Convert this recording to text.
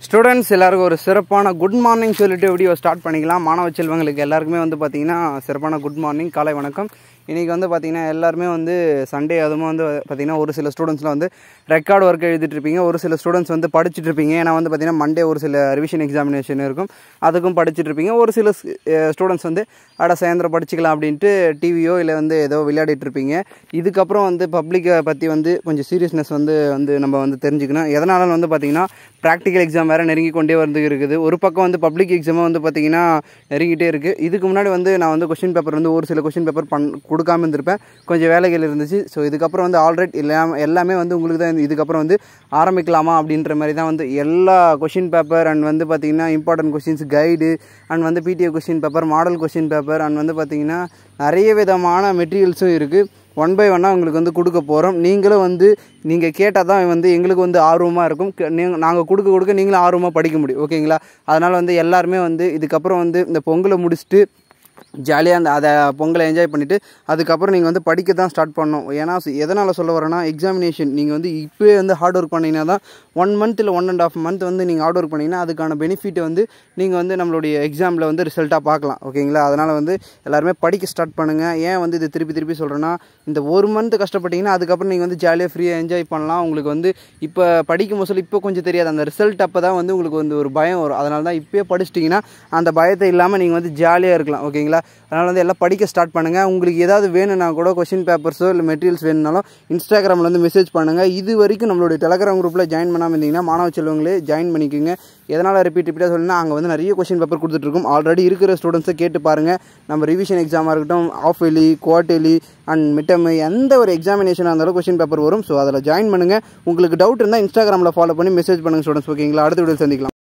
students எல்லாருக்கும் ஒரு சிறப்பான குட் மார்னிங் சொல்லிட்டு வீடியோ ஸ்டார்ட் பண்ணிக்கலாம் மாணவ செல்வங்களுக்கு எல்லாருக்குமே வந்து பார்த்தீங்கன்னா சிறப்பான குட் மார்னிங் காலை வணக்கம் இன்றைக்கி வந்து பார்த்தீங்கன்னா எல்லாருமே வந்து சண்டே அதுவும் வந்து பார்த்தீங்கன்னா ஒரு சில ஸ்டூடெண்ட்ஸ்லாம் வந்து ரெக்கார்டு ஒர்க் எழுதிட்டு இருப்பீங்க ஒரு சில ஸ்டூடெண்ட்ஸ் வந்து படிச்சுட்டு இருப்பீங்க ஏன்னா வந்து பார்த்தீங்கன்னா மண்டே ஒரு சில ரிவிஷன் எக்ஸாமினேஷன் இருக்கும் அதுக்கும் படிச்சுட்டு இருப்பீங்க ஒரு சில ஸ்டூடெண்ட்ஸ் வந்து அட சாயந்தரம் படிச்சுக்கலாம் அப்படின்ட்டு டிவியோ இல்லை வந்து ஏதோ விளையாடிட்டு இருப்பீங்க இதுக்கப்புறம் வந்து பப்ளிக்கை பற்றி வந்து கொஞ்சம் சீரியஸ்னஸ் வந்து வந்து நம்ம வந்து தெரிஞ்சுக்கணும் எதனால வந்து பார்த்தீங்கன்னா ப்ராக்டிக்கல் எக்ஸாம் வேறு நெருங்கி கொண்டே வந்து இருக்குது ஒரு பக்கம் வந்து பப்ளிக் எக்ஸாமும் வந்து பார்த்தீங்கன்னா நெருங்கிட்டே இருக்குது இதுக்கு முன்னாடி வந்து நான் வந்து கொஷின் பேப்பர் வந்து ஒரு சில கொஷின் பேப்பர் பண் கொடுக்காம இருந்திருப்பேன் கொஞ்சம் வேலைகள் இருந்துச்சு ஸோ இதுக்கப்புறம் வந்து ஆல்ரெடி எல்லாமே எல்லாமே வந்து உங்களுக்கு தான் இதுக்கப்புறம் வந்து ஆரம்பிக்கலாமா அப்படின்ற மாதிரி தான் வந்து எல்லா கொஷின் பேப்பர் அண்ட் வந்து பார்த்தீங்கன்னா இம்பார்ட்டன்ட் கொஷின்ஸ் கைடு அண்ட் வந்து PTA question paper model question paper and வந்து பார்த்தீங்கன்னா நிறைய விதமான மெட்டீரியல்ஸும் இருக்குது ஒன் பை ஒன்னாக உங்களுக்கு வந்து கொடுக்க போகிறோம் நீங்களும் வந்து நீங்கள் கேட்டால் தான் வந்து எங்களுக்கு வந்து ஆர்வமாக இருக்கும் நீங்கள் நாங்கள் கொடுக்க கொடுக்க நீங்களும் ஆர்வமாக படிக்க முடியும் ஓகேங்களா அதனால் வந்து எல்லாருமே வந்து இதுக்கப்புறம் வந்து இந்த பொங்கலை முடிச்சுட்டு ஜாலியாக அந்த அதை பொங்கலை என்ஜாய் பண்ணிவிட்டு அதுக்கப்புறம் நீங்கள் வந்து படிக்க தான் ஸ்டார்ட் பண்ணணும் ஏன்னா எதனால் சொல்ல வரேன்னா எக்ஸாமினேஷன் நீங்கள் வந்து இப்போயே வந்து ஹார்ட் ஒர்க் பண்ணிங்கன்னா தான் ஒன் மந்த் இல்லை ஒன் அண்ட் ஆஃப் மந்த் வந்து நீங்கள் ஹார்ட் ஒர்க் பண்ணிங்கன்னா அதுக்கான பெனிஃபிட்டை வந்து நீங்கள் வந்து நம்மளுடைய எக்ஸாமில் வந்து ரிசல்ட்டாக பார்க்கலாம் ஓகேங்களா அதனால் வந்து எல்லாருமே படிக்க ஸ்டார்ட் பண்ணுங்கள் ஏன் வந்து இது திருப்பி திருப்பி சொல்கிறேன்னா இந்த ஒரு மந்த் கஷ்டப்பட்டீங்கன்னா அதுக்கப்புறம் நீங்கள் வந்து ஜாலியாக ஃப்ரீயாக என்ஜாய் பண்ணலாம் உங்களுக்கு வந்து இப்போ படிக்கும் போது இப்போ கொஞ்சம் தெரியாது அந்த ரிசல்ட் அப்போ தான் வந்து உங்களுக்கு வந்து ஒரு பயம் வரும் அதனால தான் இப்போயே படிச்சிட்டிங்கன்னா அந்த பயத்தை இல்லாமல் நீங்கள் வந்து ஜாலியாக இருக்கலாம் ஓகேங்களா அதனால் வந்து எல்லாம் படிக்க ஸ்டார்ட் பண்ணுங்கள் உங்களுக்கு ஏதாவது வேணும்னா கூட கொஷின் பேப்பர்ஸோ இல்லை மெட்டீரியல்ஸ் வேணும்னாலும் இன்ஸ்டாகிராமில் வந்து மெசேஜ் பண்ணுங்கள் இது வரைக்கும் நம்மளுடைய டெலகிராம் குரூப்பில் ஜாயின் பண்ணாமல் இருந்தீங்கன்னா மாணவ செல்வங்களே ஜாயின் பண்ணிக்கோங்க எதனால் ரிப்பீட் ரிப்பீட்டாக சொல்லுன்னா அங்கே வந்து நிறைய கொஷின் பேப்பர் கொடுத்துட்ருக்கோம் ஆல்ரெடி இருக்கிற ஸ்டூடெண்ட்ஸை கேட்டு பாருங்கள் நம்ம ரிவிஷன் எக்ஸாமாக இருக்கட்டும் ஆஃப் எலி குவார்டெலி அண்ட் மிட்டம் எந்த ஒரு எக்ஸாமினேஷனாக இருந்தாலும் கொஷின் பேப்பர் வரும் ஸோ அதில் ஜாயின் பண்ணுங்கள் உங்களுக்கு டவுட் இருந்தால் இன்ஸ்டாகிராமில் ஃபாலோ பண்ணி மெசேஜ் பண்ணுங்கள் ஸ்டூடெண்ட்ஸ் ஓகேங்களா அடுத்த வீடியோ சந்திக்கலாம்